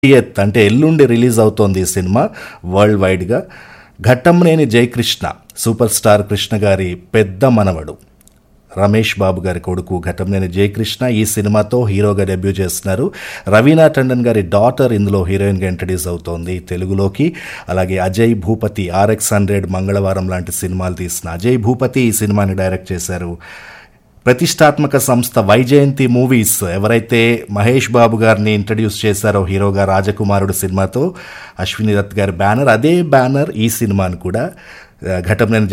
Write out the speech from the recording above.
ఎత్ అంటే ఎల్లుండి రిలీజ్ అవుతోంది ఈ సినిమా వరల్డ్ వైడ్గా ఘట్టంనేని జయకృష్ణ సూపర్ స్టార్ కృష్ణ గారి పెద్ద మనవడు రమేష్ బాబు గారి కొడుకు ఘటంనేని జయకృష్ణ ఈ సినిమాతో హీరోగా డెబ్యూ చేస్తున్నారు రవీనా టండన్ గారి డాటర్ ఇందులో హీరోయిన్గా ఇంట్రడ్యూస్ అవుతోంది తెలుగులోకి అలాగే అజయ్ భూపతి ఆర్ఎక్స్ హండ్రెడ్ మంగళవారం లాంటి సినిమాలు తీసిన అజయ్ భూపతి ఈ సినిమాని డైరెక్ట్ చేశారు ప్రతిష్టాత్మక సంస్థ వైజయంతి మూవీస్ ఎవరైతే మహేష్ బాబు గారిని ఇంట్రడ్యూస్ చేశారో హీరోగా రాజకుమారుడు సినిమాతో అశ్విని దత్ గారి బ్యానర్ అదే బ్యానర్ ఈ సినిమాను కూడా ఘటం